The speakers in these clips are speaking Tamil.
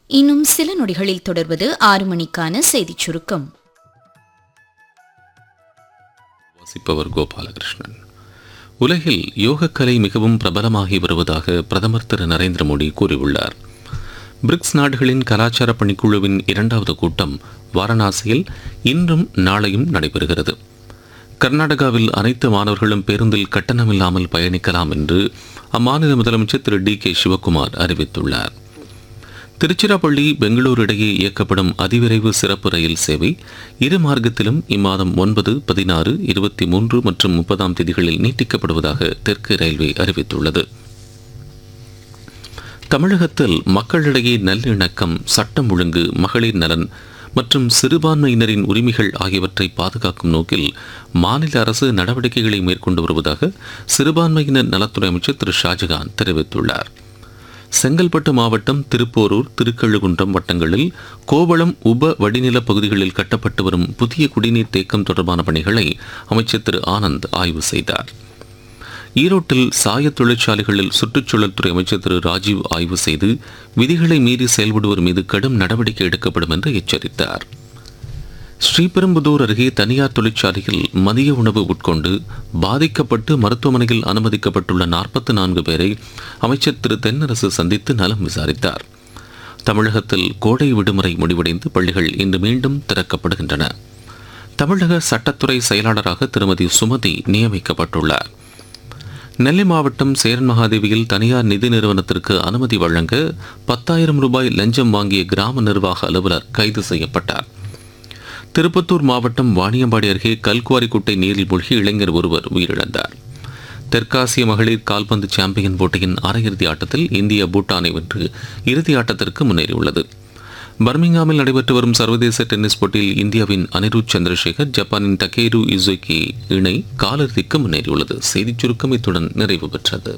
இன்னும் சில நொடிகளில் தொடர்வது ஆறு மணிக்கான செய்திச் சுருக்கம் வாசிப்பவர் கோபாலகிருஷ்ணன் உலகில் யோகக்கலை மிகவும் பிரபலமாகி வருவதாக பிரதமர் திரு நரேந்திர மோடி கூறியுள்ளார் பிரிக்ஸ் நாடுகளின் கலாச்சார பணிக்குழுவின் இரண்டாவது கூட்டம் வாரணாசியில் இன்றும் நாளையும் நடைபெறுகிறது கர்நாடகாவில் அனைத்து மாணவர்களும் பேருந்தில் கட்டணமில்லாமல் பயணிக்கலாம் என்று அம்மாநில முதலமைச்சர் திரு டி கே சிவக்குமார் அறிவித்துள்ளார் திருச்சிராப்பள்ளி பெங்களூரு இடையே இயக்கப்படும் அதிவிரைவு சிறப்பு ரயில் சேவை இரு மார்க்கத்திலும் இம்மாதம் ஒன்பது பதினாறு இருபத்தி மூன்று மற்றும் முப்பதாம் தேதிகளில் நீட்டிக்கப்படுவதாக தெற்கு ரயில்வே அறிவித்துள்ளது தமிழகத்தில் மக்களிடையே நல்லிணக்கம் சட்டம் ஒழுங்கு மகளிர் நலன் மற்றும் சிறுபான்மையினரின் உரிமைகள் ஆகியவற்றை பாதுகாக்கும் நோக்கில் மாநில அரசு நடவடிக்கைகளை மேற்கொண்டு வருவதாக சிறுபான்மையினர் நலத்துறை அமைச்சர் திரு ஷாஜகான் தெரிவித்துள்ளார் செங்கல்பட்டு மாவட்டம் திருப்போரூர் திருக்கழுகுன்றம் வட்டங்களில் கோவளம் உப வடிநில பகுதிகளில் கட்டப்பட்டு வரும் புதிய குடிநீர் தேக்கம் தொடர்பான பணிகளை அமைச்சர் திரு ஆனந்த் ஆய்வு செய்தார் ஈரோட்டில் சாய தொழிற்சாலைகளில் சுற்றுச்சூழல் துறை அமைச்சர் திரு ராஜீவ் ஆய்வு செய்து விதிகளை மீறி செயல்படுவோர் மீது கடும் நடவடிக்கை எடுக்கப்படும் என்று எச்சரித்தார் ஸ்ரீபெரும்புதூர் அருகே தனியார் தொழிற்சாலையில் மதிய உணவு உட்கொண்டு பாதிக்கப்பட்டு மருத்துவமனையில் அனுமதிக்கப்பட்டுள்ள நாற்பத்தி நான்கு பேரை அமைச்சர் திரு தென்னரசு சந்தித்து நலம் விசாரித்தார் தமிழகத்தில் கோடை விடுமுறை முடிவடைந்து பள்ளிகள் இன்று மீண்டும் திறக்கப்படுகின்றன தமிழக சட்டத்துறை செயலாளராக திருமதி சுமதி நியமிக்கப்பட்டுள்ளார் நெல்லை மாவட்டம் சேரன் மகாதேவியில் தனியார் நிதி நிறுவனத்திற்கு அனுமதி வழங்க பத்தாயிரம் ரூபாய் லஞ்சம் வாங்கிய கிராம நிர்வாக அலுவலர் கைது செய்யப்பட்டார் திருப்பத்தூர் மாவட்டம் வாணியம்பாடி அருகே கல்குவாரி குட்டை நீரில் மூழ்கி இளைஞர் ஒருவர் உயிரிழந்தார் தெற்காசிய மகளிர் கால்பந்து சாம்பியன் போட்டியின் அரையிறுதி ஆட்டத்தில் இந்தியா பூட்டானை வென்று இறுதி ஆட்டத்திற்கு முன்னேறியுள்ளது பர்மிங்ஹாமில் நடைபெற்று வரும் சர்வதேச டென்னிஸ் போட்டியில் இந்தியாவின் அனிருத் சந்திரசேகர் ஜப்பானின் டக்கேரு இசுகி இணை காலிறுதிக்கு முன்னேறியுள்ளது செய்திச் சுருக்கம் இத்துடன் நிறைவு பெற்றது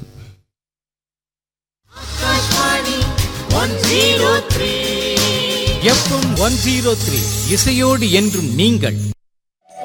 எஃப்எம் ஒன் ஜீரோ த்ரீ இசையோடு என்றும் நீங்கள்